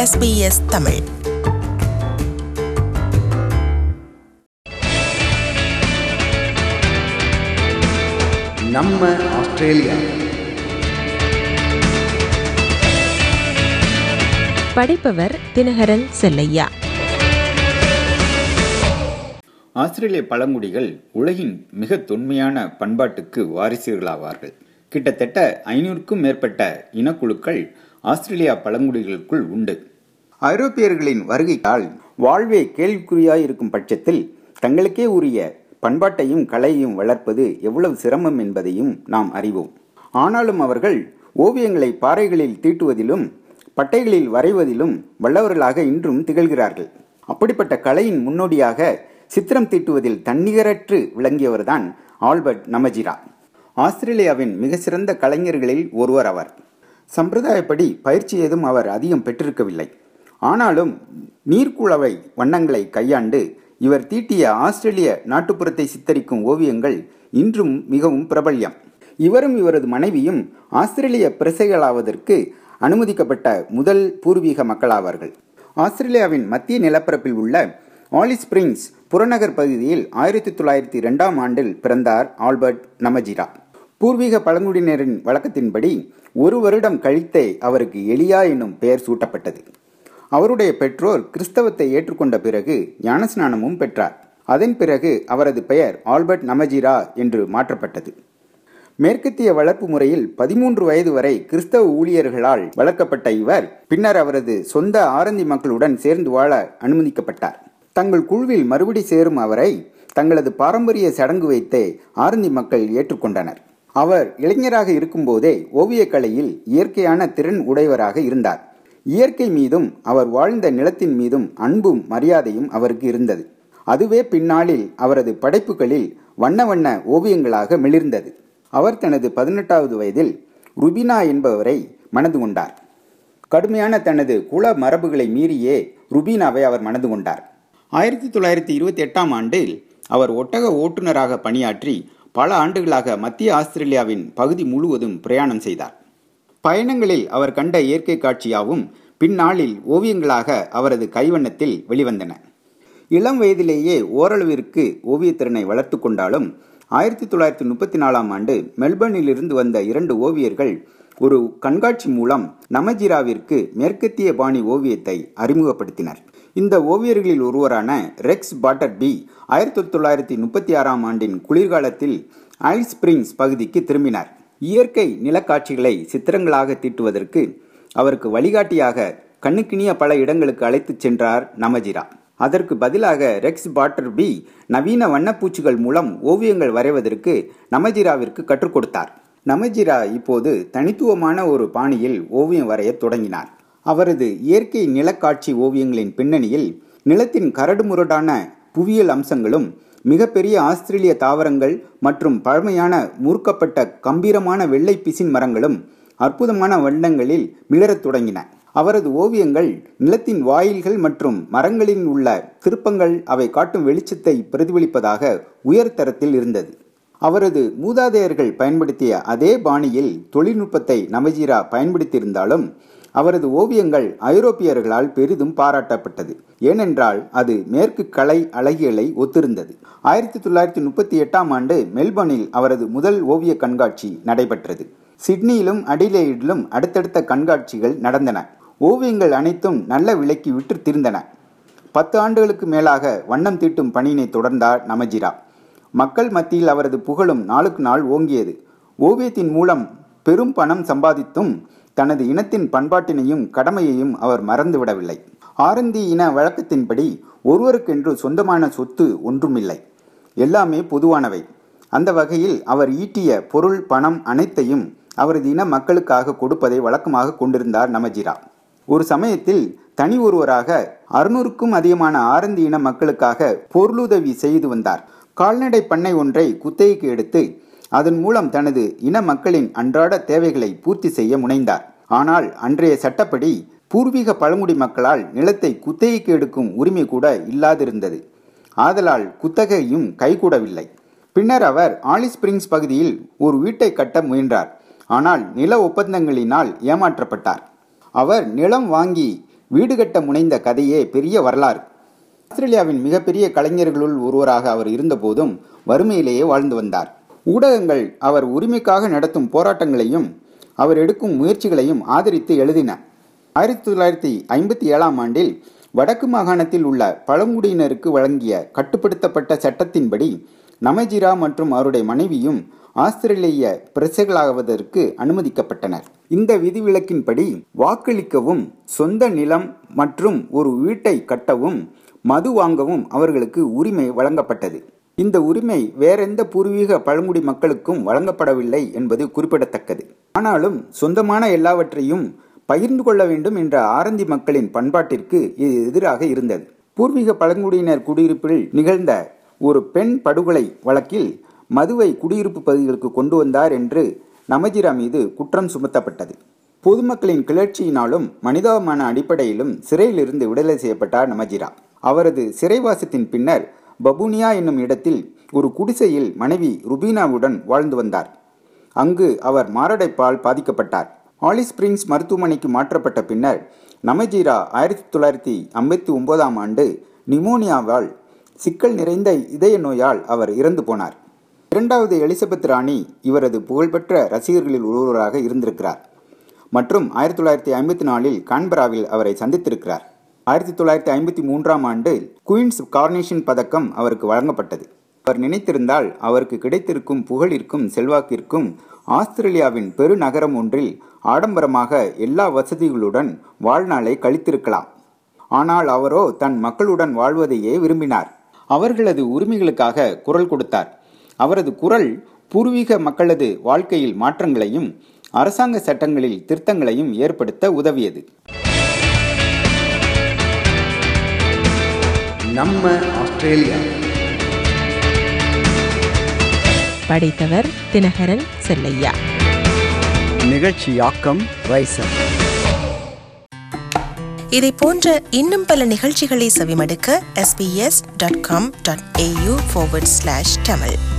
SBS Tamil நம்ம Australia படைப்பவர் தினகரன் செல்லையா ஆஸ்திரேலிய பழங்குடிகள் உலகின் மிக தொன்மையான பண்பாட்டுக்கு வாரிசுகளாவார்கள் கிட்டத்தட்ட ஐநூறுக்கும் மேற்பட்ட இனக்குழுக்கள் ஆஸ்திரேலியா பழங்குடிகளுக்குள் உண்டு ஐரோப்பியர்களின் வருகையால் வாழ்வே கேள்விக்குறியாய் இருக்கும் பட்சத்தில் தங்களுக்கே உரிய பண்பாட்டையும் கலையையும் வளர்ப்பது எவ்வளவு சிரமம் என்பதையும் நாம் அறிவோம் ஆனாலும் அவர்கள் ஓவியங்களை பாறைகளில் தீட்டுவதிலும் பட்டைகளில் வரைவதிலும் வல்லவர்களாக இன்றும் திகழ்கிறார்கள் அப்படிப்பட்ட கலையின் முன்னோடியாக சித்திரம் தீட்டுவதில் தன்னிகரற்று விளங்கியவர்தான் ஆல்பர்ட் நமஜிரா ஆஸ்திரேலியாவின் மிக சிறந்த கலைஞர்களில் ஒருவர் அவர் சம்பிரதாயப்படி பயிற்சி ஏதும் அவர் அதிகம் பெற்றிருக்கவில்லை ஆனாலும் நீர்க்குழவை வண்ணங்களை கையாண்டு இவர் தீட்டிய ஆஸ்திரேலிய நாட்டுப்புறத்தை சித்தரிக்கும் ஓவியங்கள் இன்றும் மிகவும் பிரபல்யம் இவரும் இவரது மனைவியும் ஆஸ்திரேலிய பிரசைகளாவதற்கு அனுமதிக்கப்பட்ட முதல் பூர்வீக மக்களாவார்கள் ஆஸ்திரேலியாவின் மத்திய நிலப்பரப்பில் உள்ள ஆலி ஸ்பிரிங்ஸ் புறநகர் பகுதியில் ஆயிரத்தி தொள்ளாயிரத்தி இரண்டாம் ஆண்டில் பிறந்தார் ஆல்பர்ட் நமஜிரா பூர்வீக பழங்குடியினரின் வழக்கத்தின்படி ஒரு வருடம் கழித்தே அவருக்கு எலியா என்னும் பெயர் சூட்டப்பட்டது அவருடைய பெற்றோர் கிறிஸ்தவத்தை ஏற்றுக்கொண்ட பிறகு ஞானஸ்நானமும் பெற்றார் அதன் பிறகு அவரது பெயர் ஆல்பர்ட் நமஜிரா என்று மாற்றப்பட்டது மேற்கத்திய வளர்ப்பு முறையில் பதிமூன்று வயது வரை கிறிஸ்தவ ஊழியர்களால் வளர்க்கப்பட்ட இவர் பின்னர் அவரது சொந்த ஆரந்தி மக்களுடன் சேர்ந்து வாழ அனுமதிக்கப்பட்டார் தங்கள் குழுவில் மறுபடி சேரும் அவரை தங்களது பாரம்பரிய சடங்கு வைத்தே ஆரந்தி மக்கள் ஏற்றுக்கொண்டனர் அவர் இளைஞராக இருக்கும்போதே ஓவியக்கலையில் இயற்கையான திறன் உடையவராக இருந்தார் இயற்கை மீதும் அவர் வாழ்ந்த நிலத்தின் மீதும் அன்பும் மரியாதையும் அவருக்கு இருந்தது அதுவே பின்னாளில் அவரது படைப்புகளில் வண்ண வண்ண ஓவியங்களாக மிளிர்ந்தது அவர் தனது பதினெட்டாவது வயதில் ருபினா என்பவரை மணந்து கொண்டார் கடுமையான தனது குல மரபுகளை மீறியே ருபீனாவை அவர் மணந்து கொண்டார் ஆயிரத்தி தொள்ளாயிரத்தி இருபத்தி எட்டாம் ஆண்டில் அவர் ஒட்டக ஓட்டுநராக பணியாற்றி பல ஆண்டுகளாக மத்திய ஆஸ்திரேலியாவின் பகுதி முழுவதும் பிரயாணம் செய்தார் பயணங்களில் அவர் கண்ட இயற்கை காட்சியாவும் பின்னாளில் ஓவியங்களாக அவரது கைவண்ணத்தில் வெளிவந்தன இளம் வயதிலேயே ஓரளவிற்கு ஓவியத்திறனை வளர்த்து கொண்டாலும் ஆயிரத்தி தொள்ளாயிரத்தி முப்பத்தி நாலாம் ஆண்டு மெல்பர்னில் இருந்து வந்த இரண்டு ஓவியர்கள் ஒரு கண்காட்சி மூலம் நமஜிராவிற்கு மேற்கத்திய பாணி ஓவியத்தை அறிமுகப்படுத்தினர் இந்த ஓவியர்களில் ஒருவரான ரெக்ஸ் பாட்டர் பி ஆயிரத்தி தொள்ளாயிரத்தி முப்பத்தி ஆறாம் ஆண்டின் குளிர்காலத்தில் ஆயில் ஸ்பிரிங்ஸ் பகுதிக்கு திரும்பினார் இயற்கை நிலக்காட்சிகளை சித்திரங்களாக தீட்டுவதற்கு அவருக்கு வழிகாட்டியாக கண்ணுக்கினிய பல இடங்களுக்கு அழைத்துச் சென்றார் நமஜிரா அதற்கு பதிலாக ரெக்ஸ் பாட்டர் பி நவீன வண்ணப்பூச்சிகள் மூலம் ஓவியங்கள் வரைவதற்கு நமஜிராவிற்கு கற்றுக் கொடுத்தார் நமஜிரா இப்போது தனித்துவமான ஒரு பாணியில் ஓவியம் வரையத் தொடங்கினார் அவரது இயற்கை நிலக்காட்சி ஓவியங்களின் பின்னணியில் நிலத்தின் கரடுமுரடான புவியியல் அம்சங்களும் மிகப்பெரிய ஆஸ்திரேலிய தாவரங்கள் மற்றும் பழமையான முறுக்கப்பட்ட கம்பீரமான வெள்ளை பிசின் மரங்களும் அற்புதமான வண்ணங்களில் மிளரத் தொடங்கின அவரது ஓவியங்கள் நிலத்தின் வாயில்கள் மற்றும் மரங்களில் உள்ள திருப்பங்கள் அவை காட்டும் வெளிச்சத்தை பிரதிபலிப்பதாக உயர்தரத்தில் இருந்தது அவரது மூதாதையர்கள் பயன்படுத்திய அதே பாணியில் தொழில்நுட்பத்தை நமஜிரா பயன்படுத்தியிருந்தாலும் அவரது ஓவியங்கள் ஐரோப்பியர்களால் பெரிதும் பாராட்டப்பட்டது ஏனென்றால் அது மேற்கு கலை அழகியலை ஒத்திருந்தது ஆயிரத்தி தொள்ளாயிரத்தி முப்பத்தி எட்டாம் ஆண்டு மெல்பர்னில் அவரது முதல் ஓவிய கண்காட்சி நடைபெற்றது சிட்னியிலும் அடிலேயிலும் அடுத்தடுத்த கண்காட்சிகள் நடந்தன ஓவியங்கள் அனைத்தும் நல்ல விலைக்கு விற்று தீர்ந்தன பத்து ஆண்டுகளுக்கு மேலாக வண்ணம் தீட்டும் பணியினை தொடர்ந்தார் நமஜிரா மக்கள் மத்தியில் அவரது புகழும் நாளுக்கு நாள் ஓங்கியது ஓவியத்தின் மூலம் பெரும் பணம் சம்பாதித்தும் தனது இனத்தின் பண்பாட்டினையும் கடமையையும் அவர் மறந்துவிடவில்லை ஆரந்தி இன வழக்கத்தின்படி ஒருவருக்கென்று சொந்தமான சொத்து ஒன்றுமில்லை எல்லாமே பொதுவானவை அந்த வகையில் அவர் ஈட்டிய பொருள் பணம் அனைத்தையும் அவரது இன மக்களுக்காக கொடுப்பதை வழக்கமாக கொண்டிருந்தார் நமஜிரா ஒரு சமயத்தில் தனி ஒருவராக அறுநூறுக்கும் அதிகமான ஆரந்தி இன மக்களுக்காக பொருளுதவி செய்து வந்தார் கால்நடை பண்ணை ஒன்றை குத்தகைக்கு எடுத்து அதன் மூலம் தனது இன மக்களின் அன்றாட தேவைகளை பூர்த்தி செய்ய முனைந்தார் ஆனால் அன்றைய சட்டப்படி பூர்வீக பழங்குடி மக்களால் நிலத்தை குத்தகைக்கு எடுக்கும் உரிமை கூட இல்லாதிருந்தது ஆதலால் குத்தகையும் கைகூடவில்லை பின்னர் அவர் ஆலி ஸ்பிரிங்ஸ் பகுதியில் ஒரு வீட்டை கட்ட முயன்றார் ஆனால் நில ஒப்பந்தங்களினால் ஏமாற்றப்பட்டார் அவர் நிலம் வாங்கி வீடு கட்ட முனைந்த கதையே பெரிய வரலாறு ஆஸ்திரேலியாவின் மிகப்பெரிய கலைஞர்களுள் ஒருவராக அவர் இருந்தபோதும் வறுமையிலேயே வாழ்ந்து வந்தார் ஊடகங்கள் அவர் உரிமைக்காக நடத்தும் போராட்டங்களையும் அவர் எடுக்கும் முயற்சிகளையும் ஆதரித்து எழுதின ஆயிரத்தி தொள்ளாயிரத்தி ஐம்பத்தி ஏழாம் ஆண்டில் வடக்கு மாகாணத்தில் உள்ள பழங்குடியினருக்கு வழங்கிய கட்டுப்படுத்தப்பட்ட சட்டத்தின்படி நமஜிரா மற்றும் அவருடைய மனைவியும் ஆஸ்திரேலிய பிரஜைகளாவதற்கு அனுமதிக்கப்பட்டனர் இந்த விதிவிலக்கின்படி வாக்களிக்கவும் சொந்த நிலம் மற்றும் ஒரு வீட்டை கட்டவும் மது வாங்கவும் அவர்களுக்கு உரிமை வழங்கப்பட்டது இந்த உரிமை வேறெந்த பூர்வீக பழங்குடி மக்களுக்கும் வழங்கப்படவில்லை என்பது குறிப்பிடத்தக்கது ஆனாலும் சொந்தமான எல்லாவற்றையும் பகிர்ந்து கொள்ள வேண்டும் என்ற ஆரந்தி மக்களின் பண்பாட்டிற்கு இது எதிராக இருந்தது பூர்வீக பழங்குடியினர் குடியிருப்பில் நிகழ்ந்த ஒரு பெண் படுகொலை வழக்கில் மதுவை குடியிருப்பு பகுதிகளுக்கு கொண்டு வந்தார் என்று நமஜிரா மீது குற்றம் சுமத்தப்பட்டது பொதுமக்களின் கிளர்ச்சியினாலும் மனிதாபமான அடிப்படையிலும் சிறையிலிருந்து விடுதலை செய்யப்பட்டார் நமஜிரா அவரது சிறைவாசத்தின் பின்னர் பபுனியா என்னும் இடத்தில் ஒரு குடிசையில் மனைவி ருபீனாவுடன் வாழ்ந்து வந்தார் அங்கு அவர் மாரடைப்பால் பாதிக்கப்பட்டார் ஆலி ஸ்பிரிங்ஸ் மருத்துவமனைக்கு மாற்றப்பட்ட பின்னர் நமஜீரா ஆயிரத்தி தொள்ளாயிரத்தி ஐம்பத்தி ஒன்பதாம் ஆண்டு நிமோனியாவால் சிக்கல் நிறைந்த இதய நோயால் அவர் இறந்து போனார் இரண்டாவது எலிசபெத் ராணி இவரது புகழ்பெற்ற ரசிகர்களில் ஒருவராக இருந்திருக்கிறார் மற்றும் ஆயிரத்தி தொள்ளாயிரத்தி ஐம்பத்தி நாலில் கான்பராவில் அவரை சந்தித்திருக்கிறார் ஆயிரத்தி தொள்ளாயிரத்தி ஐம்பத்தி மூன்றாம் ஆண்டு குயின்ஸ் கார்னேஷன் பதக்கம் அவருக்கு வழங்கப்பட்டது அவர் நினைத்திருந்தால் அவருக்கு கிடைத்திருக்கும் புகழிற்கும் செல்வாக்கிற்கும் ஆஸ்திரேலியாவின் பெருநகரம் ஒன்றில் ஆடம்பரமாக எல்லா வசதிகளுடன் வாழ்நாளை கழித்திருக்கலாம் ஆனால் அவரோ தன் மக்களுடன் வாழ்வதையே விரும்பினார் அவர்களது உரிமைகளுக்காக குரல் கொடுத்தார் அவரது குரல் பூர்வீக மக்களது வாழ்க்கையில் மாற்றங்களையும் அரசாங்க சட்டங்களில் திருத்தங்களையும் ஏற்படுத்த உதவியது நம்ம ஆஸ்திரேலியா படைத்தவர் தினகரன் செல்லையா நிகழ்ச்சியாக்கம் ரைசர் இதை போன்ற இன்னும் பல நிகழ்ச்சிகளை செவிமடுக்க sbs.com.au forward slash tamil